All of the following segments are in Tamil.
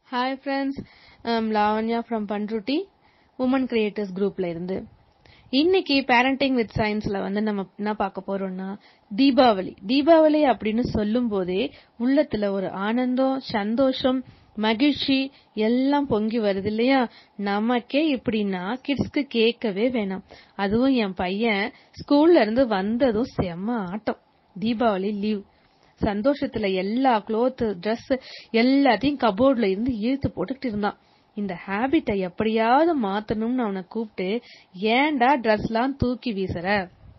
hi friends Lavanya from Panruti women creators குரூப்ல இருந்து இன்னைக்கு பேரண்டிங் வித் சயின்ஸ்ல வந்து நம்ம என்ன பார்க்க போறோம்னா தீபாவளி தீபாவளி அப்படின்னு சொல்லும் போதே உள்ளத்துல ஒரு ஆனந்தம் சந்தோஷம் மகிழ்ச்சி எல்லாம் பொங்கி வருது இல்லையா நமக்கே இப்படின்னா கிட்ஸ்க்கு கேட்கவே வேணாம் அதுவும் என் பையன் ஸ்கூல்ல இருந்து வந்ததும் செம்ம ஆட்டம் தீபாவளி லீவ் சந்தோஷத்துல எல்லா க்ளோத் ட்ரெஸ் எல்லாத்தையும் கபோர்ட்ல இருந்து இழுத்து போட்டுக்கிட்டு இருந்தான் இந்த ஹாபிட்டை எப்படியாவது மாத்தணும்னு அவனை கூப்பிட்டு ஏன்டா ட்ரெஸ்லாம் தூக்கி வீசுற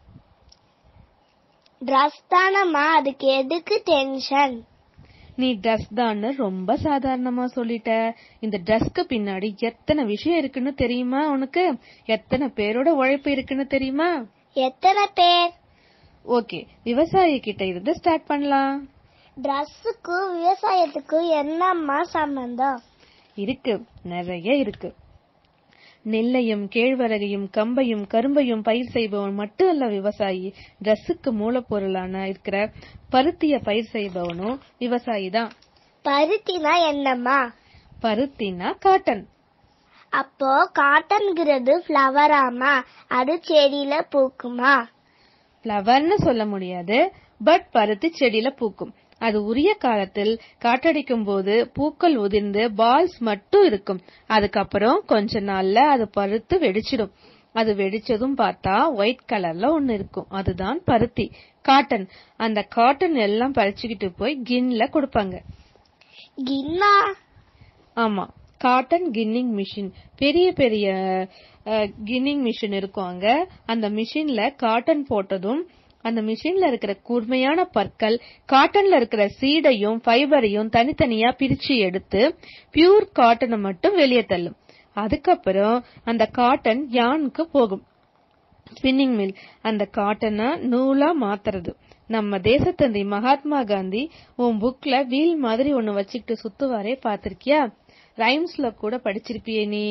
ட்ரெஸ் தானம்மா அதுக்கு எதுக்கு டென்ஷன் நீ ட்ரெஸ் தான்னு ரொம்ப சாதாரணமா சொல்லிட்ட இந்த ட்ரெஸ்க்கு பின்னாடி எத்தனை விஷயம் இருக்குன்னு தெரியுமா உனக்கு எத்தனை பேரோட உழைப்பு இருக்குன்னு தெரியுமா எத்தனை பேர் ஓகே விவசாயி கிட்ட இருந்து ஸ்டார்ட் பண்ணலாம் ட்ரெஸ்ஸுக்கும் விவசாயத்துக்கும் என்னம்மா சம்பந்தம் இருக்கு நிறைய இருக்கு நெல்லையும் கேழ்வரகையும் கம்பையும் கரும்பையும் பயிர் செய்பவன் மட்டும் அல்ல விவசாயி ட்ரெஸ்ஸுக்கு மூலப்பொருளான இருக்கிற பருத்திய பயிர் செய்பவனும் விவசாயி தான் பருத்தினா என்னம்மா பருத்தினா காட்டன் அப்போ காட்டன்கிறது ஃப்ளவராமா அது செடியில பூக்குமா ஃப்ளவர்னு சொல்ல முடியாது பட் பருத்தி செடியில பூக்கும் அது உரிய காலத்தில் காற்றடிக்கும் போது பூக்கள் உதிர்ந்து பால்ஸ் மட்டும் இருக்கும் அதுக்கப்புறம் கொஞ்ச நாள்ல அது பருத்து வெடிச்சிடும் அது வெடிச்சதும் பார்த்தா ஒயிட் கலர்ல ஒண்ணு இருக்கும் அதுதான் பருத்தி காட்டன் அந்த காட்டன் எல்லாம் பறிச்சுக்கிட்டு போய் கின்ல கொடுப்பாங்க கின்னா ஆமா காட்டன் கின்னிங் மிஷின் பெரிய பெரிய கின்னிங் மிஷின் இருக்கும் அங்க அந்த மிஷின்ல காட்டன் போட்டதும் அந்த மிஷின்ல இருக்கிற கூர்மையான பற்கள் காட்டன்ல இருக்கிற சீடையும் ஃபைபரையும் தனித்தனியா பிரிச்சு எடுத்து பியூர் காட்டனை மட்டும் வெளியே தள்ளும் அதுக்கப்புறம் அந்த காட்டன் யானுக்கு போகும் ஸ்பின்னிங் மில் அந்த காட்டனை நூலா மாத்துறது நம்ம தேசத்தந்தி மகாத்மா காந்தி உன் புக்ல வீல் மாதிரி ஒண்ணு வச்சுக்கிட்டு சுத்துவாரே பாத்திருக்கியா ரைம்ஸ்ல கூட படிச்சிருப்பியே நீ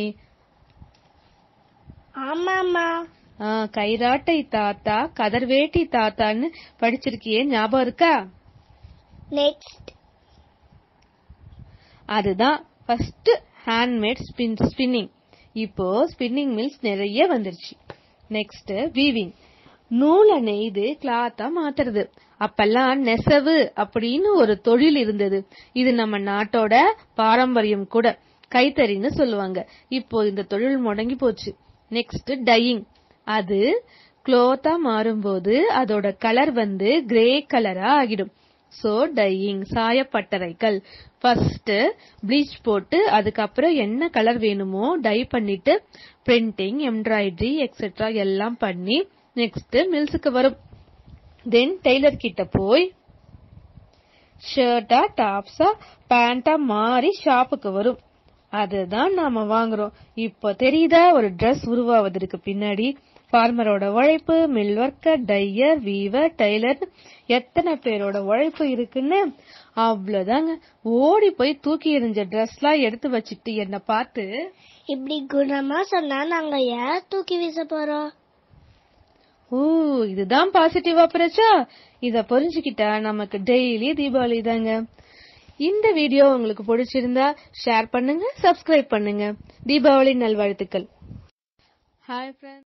ஆமாம்மா ஆ, கைராட்டை தாத்தா கதர்வேட்டி தாத்தான்னு படிச்சிருக்கியே ஞாபகம் இருக்கா நெக்ஸ்ட் அதுதான் ஃபர்ஸ்ட் ஹேண்ட்மேட் ஸ்பின் ஸ்பின்னிங் இப்போ ஸ்பின்னிங் மில்ஸ் நிறைய வந்துருச்சு நெக்ஸ்ட் வீவிங் நூலை நெய்து கிளாத்தா மாத்துறது அப்பெல்லாம் நெசவு அப்படின்னு ஒரு தொழில் இருந்தது இது நம்ம நாட்டோட பாரம்பரியம் கூட கைத்தறின்னு சொல்லுவாங்க இப்போ இந்த தொழில் முடங்கி போச்சு நெக்ஸ்ட் டையிங் அது க்ளோத்தா மாறும்போது அதோட கலர் வந்து கிரே கலரா ஆகிடும் சோ டையிங் சாயப்பட்டறைகள் ஃபர்ஸ்ட் ப்ளீச் போட்டு அதுக்கப்புறம் என்ன கலர் வேணுமோ டை பண்ணிட்டு பிரிண்டிங் எம்ப்ராய்டரி எக்ஸெட்ரா எல்லாம் பண்ணி நெக்ஸ்ட் மில்ஸுக்கு வரும் தென் டெய்லர் கிட்ட போய் ஷர்ட்டா டாப்ஸா பேண்டா மாறி ஷாப்புக்கு வரும் அதுதான் நாம வாங்குறோம் இப்போ தெரியுதா ஒரு Dress உருவாவதற்கு பின்னாடி ஃபார்மரோட உழைப்பு mill worker dyer weaver tailor எத்தனை பேரோட உழைப்பு இருக்குன்னு அவ்வளவுதாங்க ஓடி போய் தூக்கி எறிஞ்ச ட்ரெஸ்லாம் எடுத்து வச்சுட்டு என்ன பார்த்து இப்படி குணமா சொன்னா நாங்க ஏன் தூக்கி வீச போறோம் ஓ இதுதான் பாசிட்டிவ் அப்ரோச்சா இத புரிஞ்சுக்கிட்டா நமக்கு டெய்லி தீபாவளி தாங்க இந்த வீடியோ உங்களுக்கு பிடிச்சிருந்தா ஷேர் பண்ணுங்க சப்ஸ்கிரைப் பண்ணுங்க தீபாவளி நல்வாழ்த்துக்கள் ஹாய் ஃப்ரெண்ட்ஸ்